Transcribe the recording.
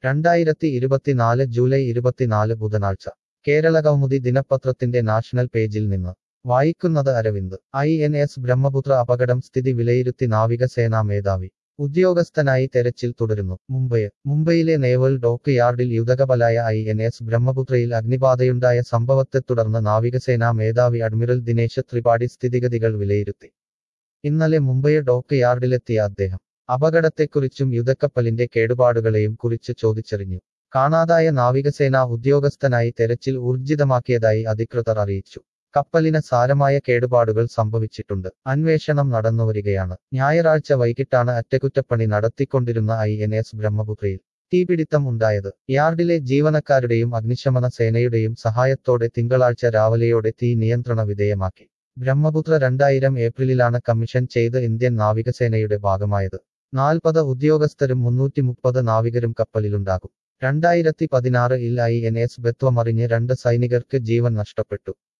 രണ്ടായിരത്തി ഇരുപത്തിനാല് ജൂലൈ ഇരുപത്തിനാല് ബുധനാഴ്ച കേരള കൗമുദി ദിനപത്രത്തിന്റെ നാഷണൽ പേജിൽ നിന്ന് വായിക്കുന്നത് Aravind I N S Brahmaputra അപകടം സ്ഥിതി വിലയിരുത്തി നാവികസേനാ മേധാവി ഉദ്യോഗസ്ഥനായി തെരച്ചിൽ തുടരുന്നു മുംബൈ മുംബൈയിലെ നേവൽ ഡോക്ക് യാർഡിൽ യുദ്ധകപലായ ഐ എൻ എസ് ബ്രഹ്മപുത്രയിൽ അഗ്നിബാധയുണ്ടായ സംഭവത്തെ തുടർന്ന് നാവികസേനാ മേധാവി അഡ്മിറൽ ദിനേശ് ത്രിപാഠി സ്ഥിതിഗതികൾ വിലയിരുത്തി ഇന്നലെ മുംബൈ ഡോക്ക് യാർഡിലെത്തിയ അദ്ദേഹം അപകടത്തെക്കുറിച്ചും യുദ്ധക്കപ്പലിന്റെ കേടുപാടുകളെയും കുറിച്ച് ചോദിച്ചറിഞ്ഞു കാണാതായ നാവികസേനാ ഉദ്യോഗസ്ഥനായി തെരച്ചിൽ ഊർജിതമാക്കിയതായി അധികൃതർ അറിയിച്ചു കപ്പലിന് സാരമായ കേടുപാടുകൾ സംഭവിച്ചിട്ടുണ്ട് അന്വേഷണം നടന്നുവരികയാണ് ഞായറാഴ്ച വൈകിട്ടാണ് അറ്റകുറ്റപ്പണി നടത്തിക്കൊണ്ടിരുന്ന ഐ എൻ എസ് ബ്രഹ്മപുത്രയിൽ തീപിടിത്തം ഉണ്ടായത് യാർഡിലെ ജീവനക്കാരുടെയും അഗ്നിശമന സേനയുടെയും സഹായത്തോടെ തിങ്കളാഴ്ച രാവിലെയോടെ തീ നിയന്ത്രണ വിധേയമാക്കി ബ്രഹ്മപുത്ര രണ്ടായിരം ഏപ്രിലിലാണ് കമ്മീഷൻ ചെയ്ത് ഇന്ത്യൻ നാവികസേനയുടെ ഭാഗമായത് നാൽപ്പത് ഉദ്യോഗസ്ഥരും മുന്നൂറ്റി മുപ്പത് നാവികരും കപ്പലിലുണ്ടാകും രണ്ടായിരത്തി പതിനാറ് ഇൽ ഐ എൻ എസ് ബത്വമറിഞ്ഞ് രണ്ട് സൈനികർക്ക് ജീവൻ നഷ്ടപ്പെട്ടു